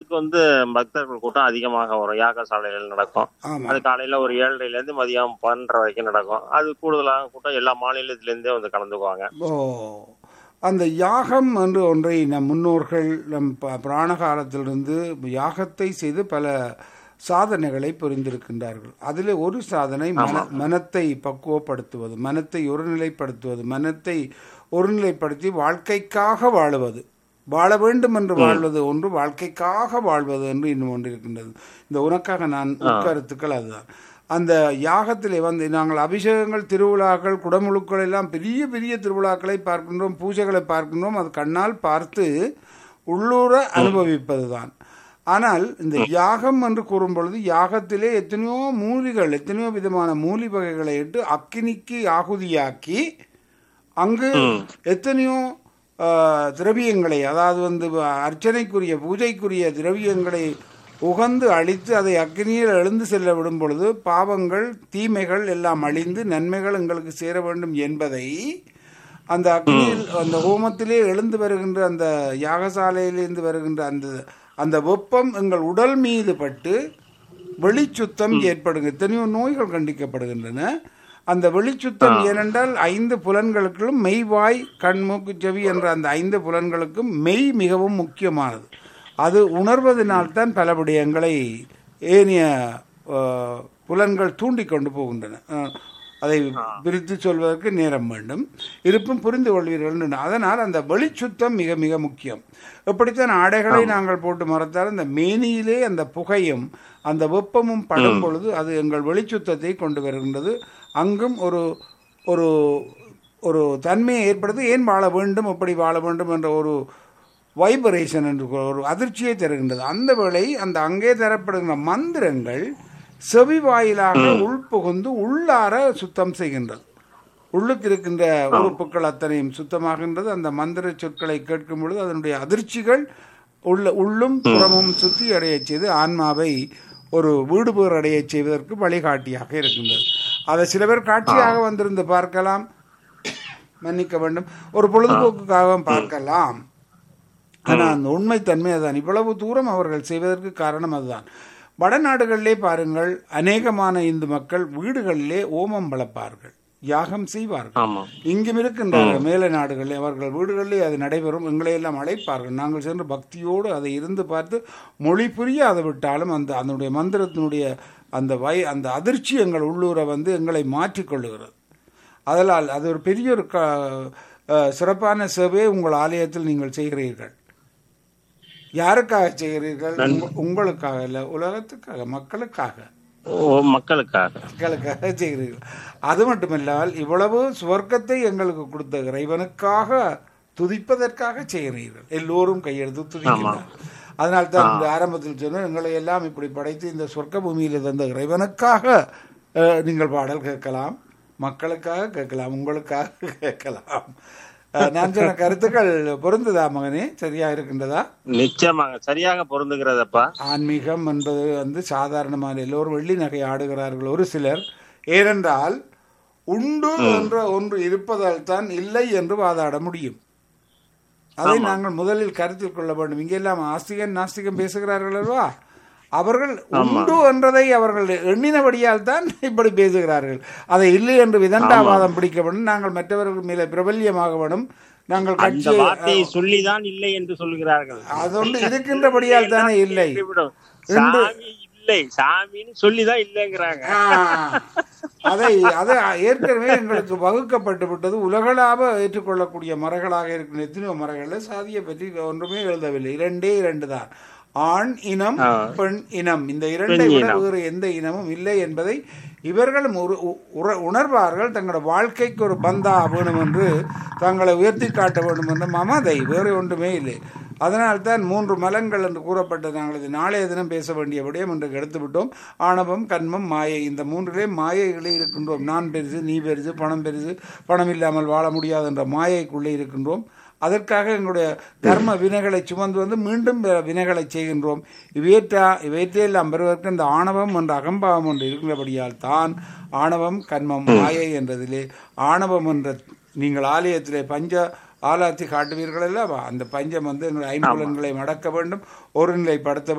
நாளுக்கு வந்து பக்தர்கள் கூட்டம் அதிகமாக வரும் யாகசாலைகள் நடக்கும் ஆமா அது காலையில ஒரு ஏழரைல இருந்து மதியம் பன்னெண்டரை வரைக்கும் நடக்கும் அது கூடுதலாக கூட்டம் எல்லா மாநிலத்தில இருந்தே வந்து கலந்துக்குவாங்க ஓ அந்த யாகம் என்று ஒன்றை நம் முன்னோர்கள் நம் ப- புராண காலத்திலிருந்து யாகத்தை செய்து பல சாதனைகளை புரிந்திருக்கின்றார்கள் அதில் ஒரு சாதனை மன மனத்தை பக்குவப்படுத்துவது மனத்தை ஒருநிலைப்படுத்துவது மனத்தை ஒருநிலைப்படுத்தி வாழ்க்கைக்காக வாழுவது வாழ வேண்டும் என்று வாழ்வது ஒன்று வாழ்க்கைக்காக வாழ்வது என்று இன்னும் ஒன்று இருக்கின்றது இந்த உனக்காக நான் உட்கருத்துக்கள் அதுதான் அந்த யாகத்திலே வந்து நாங்கள் அபிஷேகங்கள் திருவிழாக்கள் குடமுழுக்கள் எல்லாம் பெரிய பெரிய திருவிழாக்களை பார்க்கின்றோம் பூஜைகளை பார்க்கின்றோம் அது கண்ணால் பார்த்து உள்ளூர அனுபவிப்பதுதான் ஆனால் இந்த யாகம் என்று கூறும் பொழுது யாகத்திலே எத்தனையோ மூலிகள் எத்தனையோ விதமான மூலி வகைகளை இட்டு அக்கினிக்கு ஆகுதியாக்கி அங்கு எத்தனையோ ஆ, திரவியங்களை அதாவது வந்து அர்ச்சனைக்குரிய பூஜைக்குரிய திரவியங்களை உகந்து அழித்து அதை அக்னியில் எழுந்து செல்ல விடும் பொழுது பாவங்கள் தீமைகள் எல்லாம் அழிந்து நன்மைகள் எங்களுக்கு சேர வேண்டும் என்பதை அந்த அக்னியில் அந்த ஹோமத்திலே எழுந்து வருகின்ற அந்த யாகசாலையிலிருந்து வருகின்ற அந்த அந்த வெப்பம் எங்கள் உடல் மீது பட்டு வெளிச்சுத்தம் ஏற்படுங்க எத்தனையோ நோய்கள் கண்டிக்கப்படுகின்றன அந்த வெளிச்சுத்தம் ஏனென்றால் ஐந்து புலன்களுக்கும் மெய்வாய் கண் மூக்கு செவி என்ற அந்த ஐந்து புலன்களுக்கும் மெய் மிகவும் முக்கியமானது அது உணர்வதனால்தான் பல விடயங்களை ஏனைய அஹ், புலன்கள் தூண்டி கொண்டு போகின்றன அஹ், அதை பிரித்து சொல்வதற்கு நேரம் வேண்டும் இருப்பும் புரிந்து கொள்வீர்கள் என்று. அதனால் அந்த வெளிச்சுத்தம் மிக மிக முக்கியம் எப்படித்தான் ஆடைகளை நாங்கள் போட்டு மறத்தால் அந்த மேனியிலே அந்த புகையும் அந்த வெப்பமும் படும் பொழுது அது எங்கள் வெளிச்சுத்தத்தை கொண்டு வருகின்றது அங்கும் ஒரு ஒரு ஒரு தன்மையை ஏற்படுத்தி ஏன் வாழ வேண்டும் எப்படி வாழ வேண்டும் என்ற ஒரு வைபரேஷன் என்று கூற- ஒரு அதிர்ச்சியை தருகின்றது அந்த வேளை அந்த அங்கே தரப்படுகின்ற மந்திரங்கள் செவி வாயிலாக உள்புகுந்து உள்ளார சுத்தம் செய்கின்றது உள்ளுக்கு இருக்கின்ற உறுப்புகள் அத்தனையும் சுத்தமாகின்றது அந்த மந்திர சொற்களை கேட்கும் பொழுது அதனுடைய அதிர்ச்சிகள் உள்ள உள்ளும் புறமும் சுத்தி அடையச் செய்து ஆன்மாவை ஒரு வீடு பேர் அடையச் செய்வதற்கு வழிகாட்டியாக இருக்கின்றது அதை சில பேர் காட்சியாக வந்திருந்து பார்க்கலாம் மன்னிக்க வேண்டும் ஒரு பொழுதுபோக்குக்காக பார்க்கலாம் ஆனால் அந்த உண்மைத்தன்மை அதுதான் இவ்வளவு தூரம் அவர்கள் செய்வதற்கு காரணம் அதுதான் வடநாடுகளிலே பாருங்கள் அநேகமான இந்து மக்கள் வீடுகளிலே ஓமம் வளர்ப்பார்கள் யாகம் செய்வார்கள் ஆமா இங்கும் இருக்கின்றார்கள் மேலை நாடுகளில் அவர்கள் வீடுகளிலே அது நடைபெறும் எங்களை எல்லாம் அழைப்பார்கள் நாங்கள் சென்று பக்தியோடு அதை இருந்து பார்த்து மொழி புரியாத விட்டாலும் அந்த அதனுடைய மந்திரத்தினுடைய அந்த வை அந்த அதிர்ச்சி எங்கள் உள்ளூரை வந்து எங்களை மாற்றிக்கொள்ளுகிறது அதனால் அது ஒரு பெரிய ஒரு க அஹ், சிறப்பான சேவையை உங்கள் ஆலயத்தில் நீங்கள் செய்கிறீர்கள் யாருக்காக செய்கிறீர்கள் உங்க- உங்களுக்காக இல்லை உலகத்துக்காக மக்களுக்காக ஓ, மக்களுக்காக மக்களுக்காக செய்கிறீர்கள் அது மட்டுமல்லால் இவ்வளவு சுவர்க்கத்தை எங்களுக்கு கொடுத்த இறைவனுக்காக துதிப்பதற்காக செய்கிறீர்கள் எல்லோரும் கையெழுத்து துதிக்கிறார் அதனால் தான் இந்த ஆரம்பத்தில் சொன்ன எங்களை எல்லாம் இப்படி படைத்து இந்த சொர்க்க பூமியில் தந்த இறைவனுக்காக அஹ், நீங்கள் பாடல் கேட்கலாம் மக்களுக்காக கேட்கலாம் உங்களுக்காக கேட்கலாம் அஹ், நான் சொன்ன கருத்துக்கள் பொருந்துதா மகனே சரியா இருக்கின்றதா நிச்சயமாங்க சரியாக பொருந்துகிறதப்பா ஆன்மீகம் என்பது வந்து சாதாரணமான எல்லோரும் வெள்ளி நகை ஆடுகிறார்கள் ஒரு சிலர் ஏனென்றால் உண்டு என்ற ஒன்று இருப்பதால் தான் இல்லை என்று வாதாட முடியும் அதை நாங்கள் முதலில் கருத்தில் கொள்ள வேண்டும் இங்கெல்லாம் ஆஸ்திகன் நாஸ்திகம் பேசுகிறார்கள் அல்லவா அவர்கள் உண்டு என்றதை அவர்கள் எண்ணினபடியால் தான் இப்படி பேசுகிறார்கள் அதை இல்லை என்று விதண்டாவாதம் பிடிக்க வேண்டும் நாங்கள் மற்றவர்கள் மேலே பிரபல்யமாக வேண்டும் நாங்கள் அந்த கட்சியை வார்த்தையை சொல்லிதான் இல்லை என்று சொல்கிறார்கள் அதொன்று இருக்கின்றபடியால் தானே இல்லை விடும். சாமி இல்லை சாமின்னு சொல்லிதான் இல்லைங்கிறாங்க ஆ, அதை அதை ஏற்கனவே எங்களுக்கு வகுக்கப்பட்டு விட்டது உலகளாவ ஏற்றுக்கொள்ளக்கூடிய மரங்களாக இருக்கிற எத்தனையோ மரங்களில் சாதியை பற்றி ஒன்றுமே எழுதவில்லை இரண்டே இரண்டு தான் ஆண் இனம் பெண் இனம் இந்த இரண்டை விட வேறு எந்த இனமும் இல்லை என்பதை இவர்களும் ஒரு உ- உற- உணர்வார்கள் தங்களோட வாழ்க்கைக்கு ஒரு பந்தா வேணும் என்று தங்களை உயர்த்தி காட்ட வேண்டும் என்ற மமதை வேறு ஒன்றுமே இல்லை அதனால்தான் மூன்று மலங்கள் என்று கூறப்பட்ட நாங்கள் இது நாளைய தினம் பேச வேண்டிய விடயம் என்று எடுத்துவிட்டோம் ஆணவம் கண்மம் மாயை இந்த மூன்றிலே மாயைகளே இருக்கின்றோம் நான் பெருசு நீ பெருசு பணம் பெருசு பணம் இல்லாமல் வாழ முடியாது என்ற மாயைக்குள்ளே இருக்கின்றோம் அதற்காக எங்களுடைய கர்ம வினைகளை சுமந்து வந்து மீண்டும் பிற வினைகளை செய்கின்றோம் இவையற்றா இவையற்றையெல்லாம் பெறுவதற்கு இந்த ஆணவம் என்ற அகம்பாவம் ஒன்று இருக்கிறபடியால் தான் ஆணவம் கண்மம் மாயை என்றதிலே ஆணவம் என்ற நீங்கள் ஆலயத்திலே பஞ்ச ஆலாத்தி காட்டுவீர்கள் அல்லவா அந்த பஞ்சம் வந்து எங்கள் ஐம்புலன்களை மடக்க வேண்டும் ஒருநிலைப்படுத்த